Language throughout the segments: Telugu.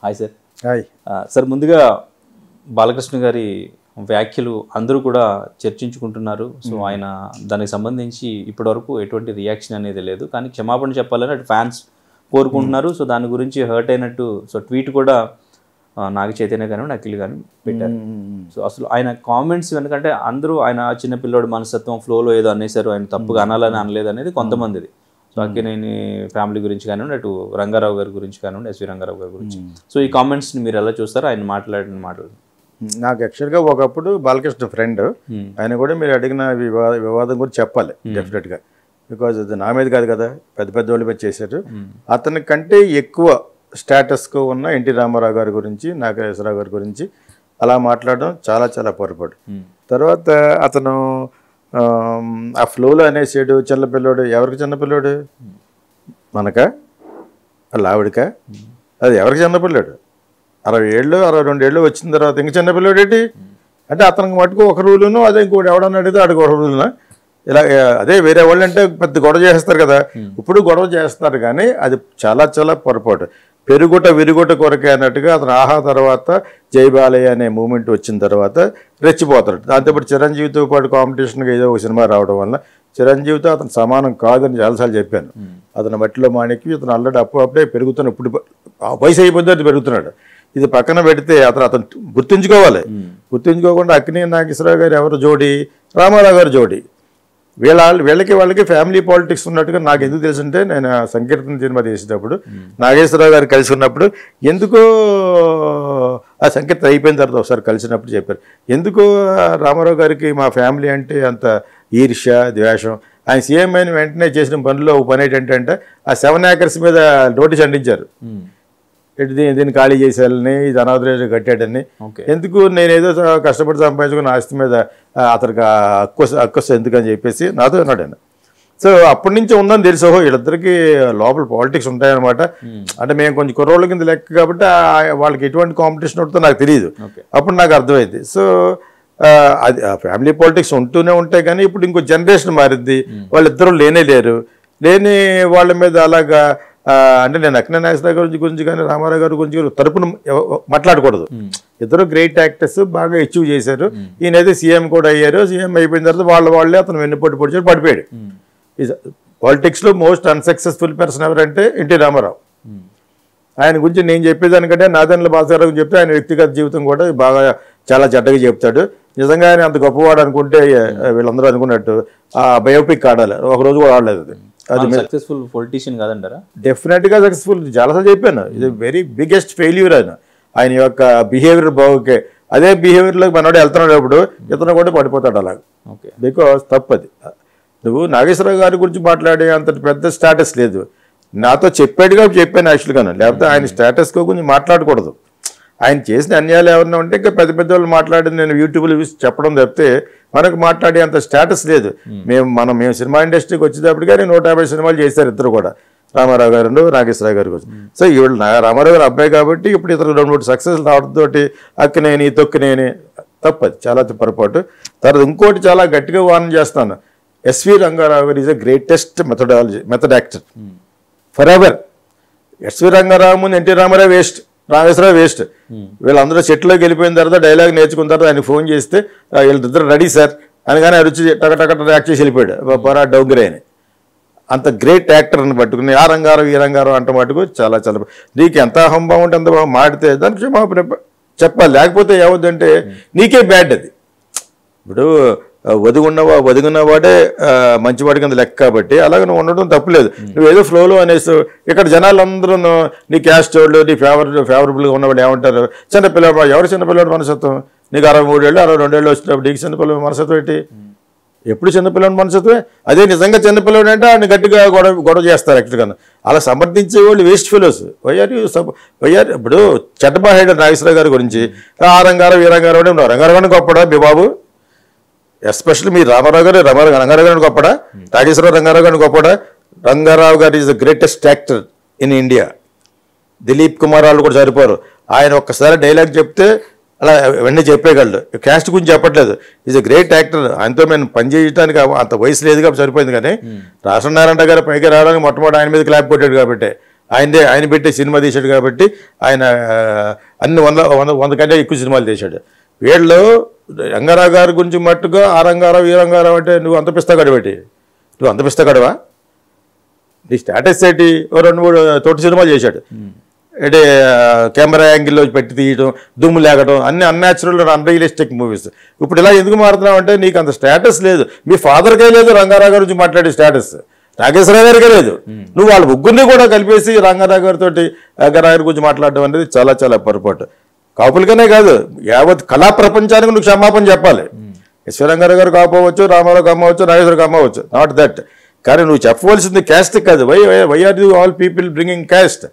హాయ్ సార్ హాయ్ ఆ, సార్ ముందుగా బాలకృష్ణ గారి వ్యాఖ్యలు అందరూ కూడా చర్చించుకుంటున్నారు సో ఆయన దానికి సంబంధించి ఇప్పటివరకు ఎటువంటి రియాక్షన్ అనేది లేదు కానీ క్షమాపణ చెప్పాలని అటు ఫ్యాన్స్ కోరుకుంటున్నారు సో దాని గురించి హర్ట్ అయినట్టు సో ట్వీట్ కూడా ఆ, నాగ చైతన్య కానీ అఖిల్ కానీ పెట్టారు సో అసలు ఆయన కామెంట్స్ ఎందుకంటే అందరూ ఆయన చిన్న పిల్లోడు మనస్తత్వం ఫ్లోలో ఏదో అనేసారు ఆయన తప్పుగా అనాలని అనలేదు అనేది కొంతమందిది సో అక్కినేని ఫ్యామిలీ గురించి కానివ్వండి అటు రంగారావు గారి గురించి కానివ్వండి ఎస్వి రంగారావు గారి గురించి సో ఈ కామెంట్స్ని మీరు ఎలా చూస్తారు ఆయన మాట్లాడిన మాటలు నాకు యాక్చువల్గా ఒకప్పుడు బాలకృష్ణ ఫ్రెండ్ ఆయన కూడా మీరు అడిగిన వివా వివాదం గురించి చెప్పాలి డెఫినెట్గా బికాజ్ అది నా మీద కాదు కదా పెద్ద పెద్ద వాళ్ళు మీద చేశారు అతని కంటే ఎక్కువ స్టేటస్కు ఉన్న ఎన్టీ రామారావు గారి గురించి నాగేశ్వరరావు గారి గురించి అలా మాట్లాడడం చాలా చాలా పొరపాటు తర్వాత అతను ఆమ్, ఆ ఫ్లోలో అనేసాడు చిన్నపిల్లోడు ఎవరికి చిన్నపిల్లోడు మనకా వాళ్ళ ఆవిడకా అది ఎవరికి చిన్నపిల్లాడు అరవై ఏళ్ళు అరవై రెండు ఏళ్ళు వచ్చిన తర్వాత ఇంక చిన్నపిల్లాడు ఏంటి అంటే అతనికి మటుకు ఒక రూలును అదే ఇంకోటి ఎవడన్నా అడిగితే ఆడికి ఒక రూలునా ఇలా ఆ, అదే వేరే వాళ్ళు అంటే పెద్ద గొడవ చేస్తారు కదా ఇప్పుడు గొడవ చేస్తారు కానీ అది చాలా చాలా పొరపాటు పెరుగుట విరుగుట కొరకే అన్నట్టుగా అతను ఆహా తర్వాత జై బాలయ్య అనే మూమెంట్ వచ్చిన తర్వాత రెచ్చిపోతాడు దాంతోపాటు చిరంజీవితో పాటు కాంపిటీషన్గా ఏదో ఒక సినిమా రావడం వల్ల చిరంజీవితో అతను సమానం కాదని చాలాసార్లు చెప్పాను అతని మట్టిలో మాణిక్యం ఇతను అల్లడి అప్పు అప్పుడే పెరుగుతున్న ఇప్పుడు ఆ వయసు అయిపోతే అది పెరుగుతున్నాడు ఇది పక్కన పెడితే అతను అతను గుర్తుంచుకోవాలి గుర్తుంచుకోకుండా అక్కినే నాగేశ్వరరావు గారు ఎవరు జోడి రామారావు గారు జోడి వీళ్ళ వీళ్ళకి వాళ్ళకి ఫ్యామిలీ పాలిటిక్స్ ఉన్నట్టుగా నాకు ఎందుకు తెలుసుంటే నేను ఆ సంకీర్తన సినిమా చేసేటప్పుడు నాగేశ్వరరావు గారు కలిసి ఉన్నప్పుడు ఎందుకో ఆ సంకీర్తన అయిపోయిన తర్వాత ఒకసారి కలిసినప్పుడు చెప్పారు ఎందుకో ఆ రామారావు గారికి మా ఫ్యామిలీ అంటే అంత ఈర్ష్య ద్వేషం ఆయన సీఎం అయిన వెంటనే చేసిన పనిలో ఒక పని ఏంటంటే ఆ సెవెన్ ఏకర్స్ మీద నోటీస్ అంటించారు ఇటు దీన్ని దీన్ని ఖాళీ చేసేయాలని ఇది అనాథరేజ్ కట్టాడని ఓకే ఎందుకు నేను ఏదో స- కష్టపడి సంపాదించుకున్న ఆస్తి మీద ఆ, అతనికి ఆ హక్కు హక్కు ఎందుకు అని చెప్పేసి నాతో అన్నాడు ఆయన సో అప్పటి నుంచి ఉందని తెలుసు ఓహో వీళ్ళిద్దరికి లోపల పాలిటిక్స్ ఉంటాయన్నమాట అంటే మేము కొంచెం కుర్రోళ్ళ కింద లెక్క కాబట్టి ఆ- వాళ్ళకి ఎటువంటి కాంపిటీషన్ ఉంటుందో నాకు తెలియదు ఓకే అప్పుడు నాకు అర్థమైంది సో ఆ, అది ఫ్యామిలీ పాలిటిక్స్ ఉంటూనే ఉంటాయి కానీ ఇప్పుడు ఇంకో జనరేషన్ మారిద్ది వాళ్ళిద్దరూ లేనే లేరు లేని వాళ్ళ మీద అలాగా ఆ, అంటే నేను అక్కిన నాగేశ్వరరావు గారి గురించి కానీ రామారావు గారి గురించి కానీ తరపున ఎవ- మాట్లాడకూడదు ఇద్దరు గ్రేట్ యాక్టర్స్ బాగా అచీవ్ చేశారు ఈయనైతే సీఎం కూడా అయ్యారు సీఎం అయిపోయిన తర్వాత వాళ్ళ వాళ్ళే అతను వెన్నుపోటు పొడిచాడు పడిపోయాడు పాలిటిక్స్లో మోస్ట్ అన్సక్సెస్ఫుల్ పర్సన్ ఎవరంటే ఎన్టీ రామారావు ఆయన గురించి నేను చెప్పేదానికంటే నాదన్ల భాస్కర్ గురించి చెప్తే ఆయన వ్యక్తిగత జీవితం కూడా బాగా చాలా చెడ్డగా చెప్తాడు నిజంగా ఆయన అంత గొప్పవాడు అనుకుంటే ఆ, వీళ్ళందరూ అనుకున్నట్టు ఆ బయోపిక్ ఆడాలి ఒక రోజు కూడా ఆడలేదు అది అది సక్సెస్ఫుల్ పొలిటీషియన్ కాదంటారా డెఫినెట్గా సక్సెస్ఫుల్ చాలాసార్లు చెప్పాను ఇది వెరీ బిగ్గెస్ట్ ఫెయిల్యూర్ ఆయన ఆయన యొక్క బిహేవియర్ బాగుకే అదే బిహేవియర్లోకి మనోడు వెళ్తున్నాడు అప్పుడు ఇతను కూడా పడిపోతాడు అలాగ ఓకే బికాస్ తప్పది నువ్వు నాగేశ్వరరావు గారి గురించి మాట్లాడే అంత పెద్ద స్టేటస్ లేదు నాతో చెప్పాడుగా చెప్పాను యాక్చువల్గా లేకపోతే ఆయన స్టేటస్ గురించి మాట్లాడకూడదు ఆయన చేసిన అన్యాయాలు ఏమన్నా ఉంటే ఇంకా పెద్ద పెద్ద వాళ్ళు మాట్లాడి నేను యూట్యూబ్లో చూసి చెప్పడం తప్పితే మనకు మాట్లాడే అంత స్టేటస్ లేదు మేము మనం మేము సినిమా ఇండస్ట్రీకి వచ్చేటప్పటికే నూట యాభై సినిమాలు చేశారు ఇద్దరు కూడా రామారావు గారు నాగేశ్వరరావు గారి కోసం సో ఈవిడ నా రామారావు గారు అబ్బాయి కాబట్టి ఇప్పుడు ఇతరు రెండు మూడు సక్సెస్ రావడంతో అక్కినేని తొక్కినేని తప్పది చాలా పొరపాటు తర్వాత ఇంకోటి చాలా గట్టిగా వార్న్ చేస్తాను S V Ranga Rao garu is a greatest methodology method actor for ever S V Ranga Rao N T Rama Rao waste Rameshwara Rao waste వీళ్ళందరూ సెట్లోకి వెళ్ళిపోయిన తర్వాత డైలాగ్ నేర్చుకున్న తర్వాత ఆయన ఫోన్ చేస్తే "ఆ, వీళ్ళిద్దరు రెడీ సార్ అనగానే అరుచి టక టక టక యాక్ట్ చేసి వెళ్ళిపోయాడు పరా డౌగ్రే అని అంత గ్రేట్ యాక్టర్ని పట్టుకుని ఆ రంగారం ఈ రంగారం అంట మటుకు చాలా చాలా నీకు ఎంత అహంభావం ఉంటే అంత బాగా మాడితే దానికి క్షమాపణ చెప్పాలి లేకపోతే ఏమవుతుందంటే నీకే బ్యాడ్ అది ఇప్పుడు ఆ, ఒదిగున్నవా ఒదిగున్నవాడే ఆ, మంచివాడి కింద లెక్క కాబట్టి అలాగే నువ్వు ఉండడం తప్పులేదు నువ్వు ఏదో ఫ్లోలో అనేసి ఇక్కడ జనాలందరూ నీ క్యాస్ట్ వాళ్ళు నీ ఫేవర్ ఫేవరబుల్గా ఉన్నవాడు ఏమంటారు చిన్న పిల్లవాడు ఎవరు చిన్న పిల్లవాడు మనసత్వం నీకు అరవై మూడేళ్ళు అరవై రెండేళ్ళు వచ్చినప్పుడు నీకు చిన్న పిల్లవాడు మనసత్వం ఏంటి ఎప్పుడు చిన్నపిల్లవాడి మనసత్వే అదే నిజంగా చిన్నపిల్లవాడు అంటే ఆయన గట్టిగా గొడవ గొడవ చేస్తారు యాక్చువల్గా అలా సమర్థించే వాళ్ళు వేస్ట్ ఫెలోస్ వైఆర్ యూ సబ్ వైఆర్ ఇప్పుడు చెట్టబాహేడు నాగేశ్వరరావు గారి గురించి ఆ రంగారావు ఈ రంగారావు అంటే ఉన్నారు రంగారావు గారిని గొప్పడా మీ బాబు ఎస్పెషల్లీ మీ రామారావు గారు రమ రంగారావు గారిని గొప్పడా నాగేశ్వరరావు రంగారావు గారిని గొప్పడా Ranga Rao garu is the greatest actor in India Dilip Kumar వాళ్ళు కూడా సరిపోరు ఆయన ఒక్కసారి డైలాగ్ చెప్తే అలా వెంటనే చెప్పేయగలడు క్యాస్ట్ గురించి చెప్పట్లేదు ఈజ్ అ గ్రేట్ యాక్టర్ ఆయనతో మేము పని చేయడానికి అంత వయసు లేదు కాబట్టి సరిపోయింది కానీ రాసనారాయణ గారు పైకి రావడానికి మొట్టమొదటి ఆయన మీద క్లాప్ కొట్టాడు కాబట్టి ఆయనదే ఆయన పెట్టే సినిమా తీశాడు కాబట్టి ఆయన ఆ, అన్ని వంద వంద వంద కంటే ఎక్కువ సినిమాలు తీశాడు వీళ్ళు రంగారావు గారి గురించి మట్టుగా ఆ రంగారావు ఈ రంగారావు అంటే నువ్వు అంత పిస్తగాడు పెట్టి నువ్వు అంత పిస్తగాడవా నీ స్టేటస్ ఏంటి ఓ రెండు మూడు తోటి సినిమాలు చేశాడు అంటే కెమెరా యాంగిల్లో పెట్టి తీయడం దుమ్ము లేకడం అన్ని అన్యాచురల్ అన్రియలిస్టిక్ మూవీస్ ఇప్పుడు ఇలా ఎందుకు మారుతున్నావు అంటే నీకు అంత స్టేటస్ లేదు మీ ఫాదర్కే లేదు రంగారావు గారి గురించి మాట్లాడే స్టేటస్ నాగేశ్వరరావు గారికే లేదు నువ్వు వాళ్ళ ముగ్గురిని కూడా కలిపేసి రంగారావు గారితో రంగారావు గారి గురించి మాట్లాడడం అనేది చాలా చాలా పొరపాటు కాపులకనే కాదు యావత్ కళా ప్రపంచానికి నువ్వు క్షమాపణ చెప్పాలి ఈశ్వరంగారావు గారు కాపోవచ్చు రామారావు కమ్మవచ్చు నాగేశ్వర కమ్మవచ్చు నాట్ దట్ కానీ నువ్వు చెప్పవలసింది క్యాస్ట్ కాదు why why are you all people bringing caste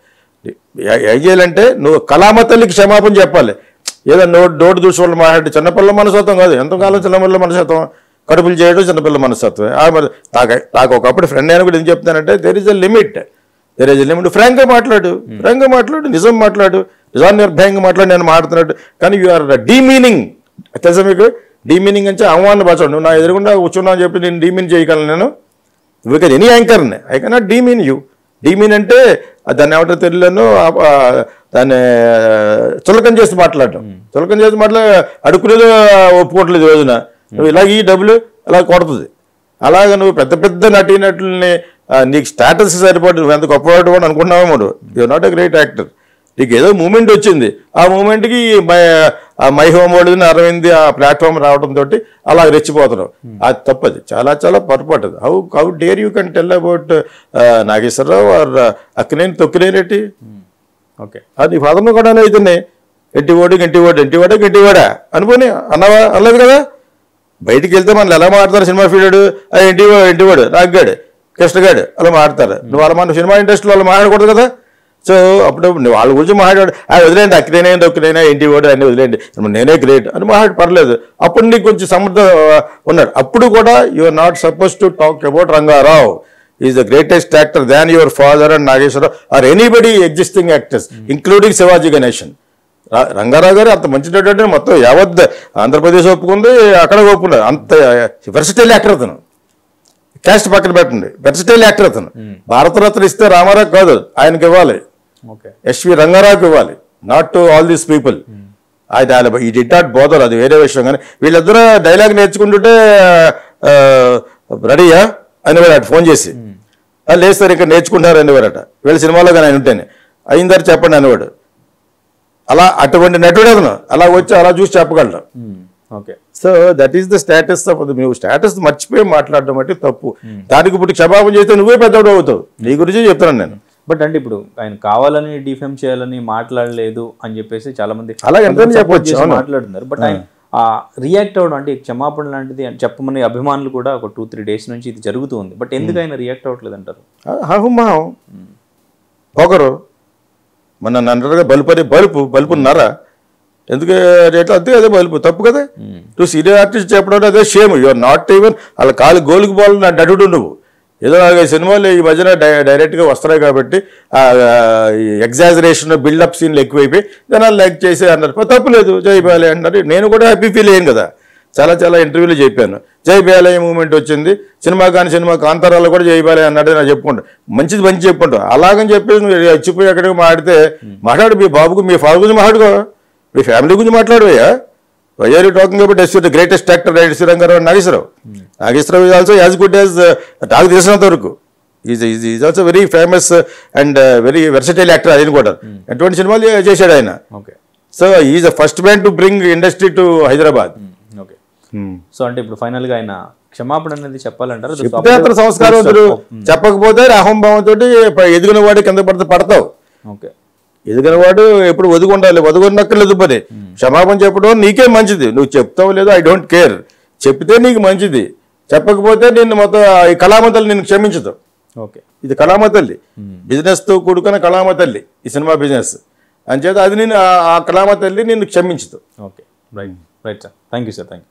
ఏం చేయాలంటే నువ్వు కళామతల్లికి క్షమాపణ చెప్పాలి ఏదో నోటు నోటు దూసి వాళ్ళు మాట్లాడి చిన్నపిల్ల మనస్తత్వం కాదు ఎంతకాలం చిన్నపిల్ల మనస్తత్వం కడుపులు చేయడం చిన్నపిల్ల మనస్తత్వం ఆ మరి నాకు నాకు ఒకప్పుడు ఫ్రెండ్ అయినా కూడా ఏం చెప్తానంటే there is a limit there is a limit ఫ్రాంక్గా మాట్లాడు ఫ్రాంక్గా మాట్లాడు నిజం మాట్లాడు నిజాన్ని నిర్భయంగా మాట్లాడు నేను మాట్లాడుతున్నాడు కానీ యు ఆర్ డీమీనింగ్ తెలుసా మీకు డీమీనింగ్ అంటే అవమాన భాష నువ్వు నా ఎదురుగుండా కూర్చున్నావు అని చెప్పి నేను డీమీన్ చేయగలను నేను యూ కెన్ ఎనీ యాంకర్ని I cannot demean you demean అంటే ఆ దాన్ని ఏమంటారు తెలియను దాన్ని చులకం చేసి మాట్లాడటం చులకం చేసి మాట్లా అడుక్కునేది ఒప్పుకోవట్లేదు ఈ రోజున నువ్వు ఇలాగ ఈ డబ్బులు అలా కొడుతుంది అలాగ నువ్వు పెద్ద పెద్ద నటీనటుల్ని ఆ, నీకు స్టాటస్ సరిపడు నువ్వు ఎంత గొప్పవాడు అని అనుకున్నావేమో you not a great actor నీకు ఏదో మూమెంట్ వచ్చింది ఆ మూమెంట్కి my ah my home world Aravind ah platform రావడం తోటి అలా రెచ్చిపోతున్నావు అది తప్పది చాలా చాలా పొరపాటు how how dare you can tell about Nageswara Rao are Akkineni తొక్కినేరేటి ఓకే అది ఫాదర్ను కూడా అవుతున్నాయి ఎట్టి ఓడి గంటి ఓడి ఎంటి ఓడా గంటి ఓడా అనుకోని అన్నవా అనలేదు కదా బయటికి వెళ్తే మనల్ని ఎలా మాడతారు సినిమా ఫీల్డ్ ఇంటి ఇంటి వాడు రాగ్గాడు కృష్ణగాడు అలా మాడతారు నువ్వు వాళ్ళ మన సినిమా ఇండస్ట్రీలో వాళ్ళు మాట్లాడకూడదు కదా సో అప్పుడు నువ్వు వాళ్ళ గురించి మాట్లాడు ఆ వదిలేండి అక్కడైనా దొక్కడైనా ఇంటి వాడు అన్ని వదిలేండి నేనే గ్రేట్ అని మాట్లాడి పర్లేదు అప్పుడు నీకు కొంచెం సమర్థ ఉన్నాడు అప్పుడు కూడా you are not suppose to talk about Ranga Rao is the greatest actor than your father and Nageswara Rao are anybody existing actors including Sivaji Ganesan రా- రంగారావు గారు అంత మంచి నటుడు మొత్తం యావత్ ఆంధ్రప్రదేశ్ ఒప్పుకుంది అక్కడ ఒప్పుకున్నారు అంత వెర్సటైల్ యాక్టర్ అతను క్యాస్ట్ పక్కన పెట్టండి వెర్సటైల్ యాక్టర్ అతను భారతరత్న ఇస్తే రామారావు కాదు ఆయనకి ఇవ్వాలి ఓకే ఎస్వి రంగారావుకి ఇవ్వాలి not to all these people అది ఆయన ఈ డి నాట్ బోదర్ అది వేరే విషయం కానీ వీళ్ళిద్దరూ డైలాగ్ నేర్చుకుంటుంటే రెడీయా అనేవారట ఫోన్ చేసి "ఆ, లేదు సార్ ఇంకా నేర్చుకుంటున్నారు అనేవారట వీళ్ళ సినిమాలో కానీ ఆయన ఉంటేనే అయిందారు చెప్పండి అనేవాడు అలా అటువంటి నటుడు అతను అలా వచ్చి అలా చూసి చెప్పగలడు okay so that is the status of నువ్వు స్టేటస్ మర్చిపోయి మాట్లాడడం అంటే తప్పు దానికి ఇప్పుడు క్షమాపణ చేస్తే నువ్వే పెద్దవాడు అవుతావు నీ గురించి చెప్తున్నాను నేను బట్ అంటే ఇప్పుడు ఆయన కావాలని డిఫెమ్ చేయాలని మాట్లాడలేదు అని చెప్పేసి చాలా మంది అలా ఎంతైనా support చెప్పొచ్చు, చేసి అవును. మాట్లాడుతున్నారు బట్ ఆయన ఆ రియాక్ట్ అవ్వడం అంటే క్షమాపణ లాంటిది అని చెప్పమని అభిమానులు కూడా ఒక టూ త్రీ డేస్ నుంచి ఇది జరుగుతుంది బట్ ఎందుకు ఆయన రియాక్ట్ అవ్వట్లేదు అంటారు హహుమహం పొగరు మన నన్ను అంటారుగా బల్బు అనే బల్బు బల్బు ఉన్నారా ఎందుకు రేట్లో అంతే అదే బల్బు తప్పు కదా నువ్వు సీనియర్ ఆర్టిస్ట్ చెప్పడం అదే షేమ్ యువర్ నాట్ ఈవెన్ వాళ్ళ కాలు గోలుకి బాల్ నా నటుడు నువ్వు ఏదో నాలుగైదు సినిమాలు ఈ మధ్యన డై డైరెక్ట్గా వస్తున్నాయి కాబట్టి ఎగ్జాజరేషన్ బిల్డప్ సీన్లు ఎక్కువైపోయి జనాలు లైక్ చేసి అన్నారు "పో, తప్పులేదు జై బాలే అన్నారు నేను కూడా హ్యాపీ ఫీల్ అయ్యాను కదా చాలా చాలా ఇంటర్వ్యూలు చెప్పాను జై బాలయ్య మూమెంట్ వచ్చింది సినిమా కానీ సినిమా కాంతారాలో కూడా జై బాలయ్య అన్నాడు నాకు చెప్పుకుంటా మంచిది మంచి చెప్పుకుంటా అలాగని చెప్పేసి నువ్వు వచ్చిపోయి ఎక్కడికి మాట్లాడితే మాట్లాడు మీ బాబుకు మీ ఫాదర్ గురించి మాట్లాడుకో మీ ఫ్యామిలీ గురించి మాట్లాడవయ్యా why are you talking about S the greatest actor S Ranga Rao Nageswara Rao Nageswara Rao is also as good as నాకు తెలిసినంత వరకు is is is also very famous and very versatile actor ఆయన కూడా ఎటువంటి సినిమాలు చేశాడు ఆయన okay so is the first man to bring industry to Hyderabad okay so అంటే ఇప్పుడు ఫైనల్ గా ఆయన క్షమాపణ అనేది చెప్పాలంటారు అది చెప్తే అతను సంస్కారవంతుడు చెప్పకపోతే అహంభావంతో ఎదిగిన వాడి కింద పడితే పడతావు ఓకే ఎదిగిన వాడు ఎప్పుడు ఒదిగి ఉండాలి ఒదుగున్నక్కర్లేదు పని క్షమాపణ చెప్పడం నీకే మంచిది నువ్వు చెప్తావు లేదో ఐ డోంట్ కేర్ చెప్తే నీకు మంచిది చెప్పకపోతే నిన్ను మొత్తం ఈ కళామతల్లి నిన్ను క్షమించదు ఓకే ఇది కళామతల్లి బిజినెస్తో కూడుకున్న కళామతల్లి ఈ సినిమా బిజినెస్ అంచేత అది నేను ఆ- ఆ కళామతల్లి నిన్ను క్షమించదు okay right right sir thank you sir thank you